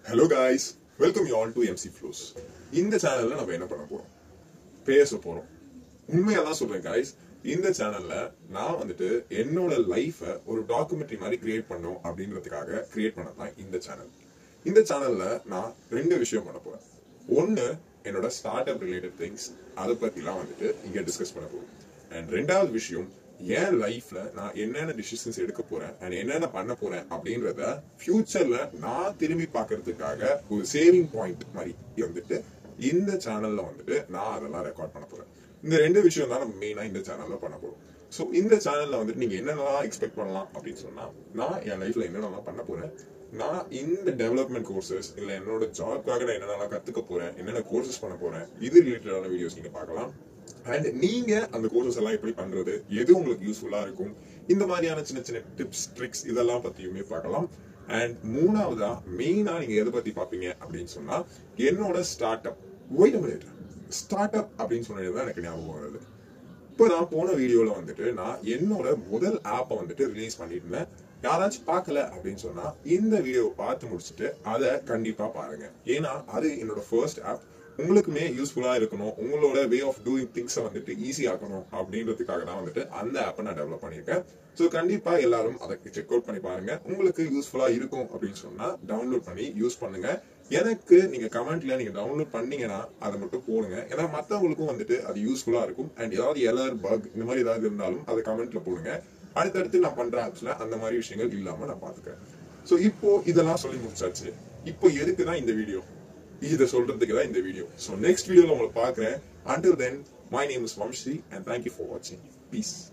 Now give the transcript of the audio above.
hello guys welcome you all to MC Flows இந்த சேனல்ல நம்ம என்ன பண்ண போறோம் பேச போறோம் உண்மையா தான் சொல்றேன் காய்ஸ் இந்த சேனல்ல நான் வந்துட்டு என்னோட லைஃப ஒரு டாக்குமெண்ட்ரி மாதிரி கிரியேட் பண்ணும் அப்படின்றதுக்காக கிரியேட் பண்ணதான் இந்த சேனல் இந்த சேனல்ல நான் ரெண்டு விஷயம் பண்ண போறேன் ஒன்னு என்னோட ஸ்டார்ட் அப் ரிலேட்டட் திங்ஸ் அதை பத்திலாம் வந்துட்டு இங்க டிஸ்கஸ் பண்ண போறோம் அண்ட் ரெண்டாவது விஷயம் என் லைஃப்ல நான் என்னென்ன டிசிஷன்ஸ் எடுக்க போறேன் அண்ட் என்னென்ன பண்ண போறேன் அப்படின்றத ஃபியூச்சர்ல நான் திரும்பி பார்க்கிறதுக்காக ஒரு சேவிங் பாயிண்ட் மாதிரி வந்துட்டு இந்த சேனல்ல வந்துட்டு நான் அதெல்லாம் ரெக்கார்ட் பண்ண போறேன் இந்த ரெண்டு விஷயம் தான் நம்ம மெயினா இந்த சேனல்ல பண்ண போறோம் ஸோ இந்த சேனல்ல வந்துட்டு நீங்க என்னென்னலாம் எக்ஸ்பெக்ட் பண்ணலாம் அப்படின்னு சொன்னா நான் என் லைஃப்ல என்னென்னலாம் பண்ண போறேன் நான் இந்த டெவலப்மெண்ட் கோர்சஸ் இல்ல என்னோட ஜாப்காக நான் என்னென்னலாம் கத்துக்க போறேன் என்னென்ன கோர்சஸ் பண்ண போறேன் இது ரிலேட்டடான வீடியோஸ் நீங்க பார்க்கலாம் அண்ட் நீங்க அந்த கோர்சஸ் எல்லாம் எப்படி பண்றது எது உங்களுக்கு யூஸ்ஃபுல்லா இருக்கும் இந்த மாதிரியான சின்ன சின்ன டிப்ஸ் ட்ரிக்ஸ் இதெல்லாம் பத்தியுமே பார்க்கலாம் அண்ட் மூணாவதா மெயினா நீங்க எதை பத்தி பாப்பீங்க அப்படின்னு சொன்னா என்னோட start up wait minute start up அப்படின்னு சொன்னதுதான் எனக்கு ஞாபகம் வருது இப்போ நான் போன வீடியோல வந்துட்டு நான் என்னோட முதல் ஆப்பை வந்துட்டு ரிலீஸ் பண்ணியிருந்தேன் யாராச்சும் பார்க்கல அப்படின்னு சொன்னா இந்த வீடியோ பார்த்து முடிச்சுட்டு அதை கண்டிப்பா பாருங்க ஏன்னா அது என்னோட ஃபர்ஸ்ட் ஆப் உங்களுக்குமே யூஸ்ஃபுல்லா இருக்கணும் உங்களோட வே ஆஃப் டூயிங் திங்ஸை வந்துட்டு ஈஸி ஆக்கணும் அப்படின்றதுக்காக தான் வந்துட்டு அந்த ஆப்பை நான் டெவலப் பண்ணியிருக்கேன் ஸோ கண்டிப்பா எல்லாரும் அதை செக் அவுட் பண்ணி பாருங்க உங்களுக்கு யூஸ்ஃபுல்லா இருக்கும் அப்படின்னு சொன்னா டவுன்லோட் பண்ணி யூஸ் பண்ணுங்க எனக்கு நீங்க கமெண்ட்ல நீங்க டவுன்லோட் பண்ணீங்கன்னா அதை மட்டும் போடுங்க ஏன்னா மத்தவங்களுக்கும் வந்துட்டு அது யூஸ்ஃபுல்லா இருக்கும் அண்ட் ஏதாவது எலர் பக் இந்த மாதிரி ஏதாவது இருந்தாலும் அதை கமெண்ட்ல போடுங்க அடுத்தடுத்து நான் பண்ற ஆப்ஸ்ல அந்த மாதிரி விஷயங்கள் இல்லாம நான் பாத்துக்கிறேன் ஸோ இப்போ இதெல்லாம் சொல்லி முடிச்சாச்சு இப்போ எதுக்கு தான் இந்த வீடியோ இதை சொல்றதுக்கு தான் இந்த வீடியோ ஸோ நெக்ஸ்ட் வீடியோல உங்களை பார்க்குறேன் until then my name is Vamshi and thank you for வாட்சிங் பீஸ்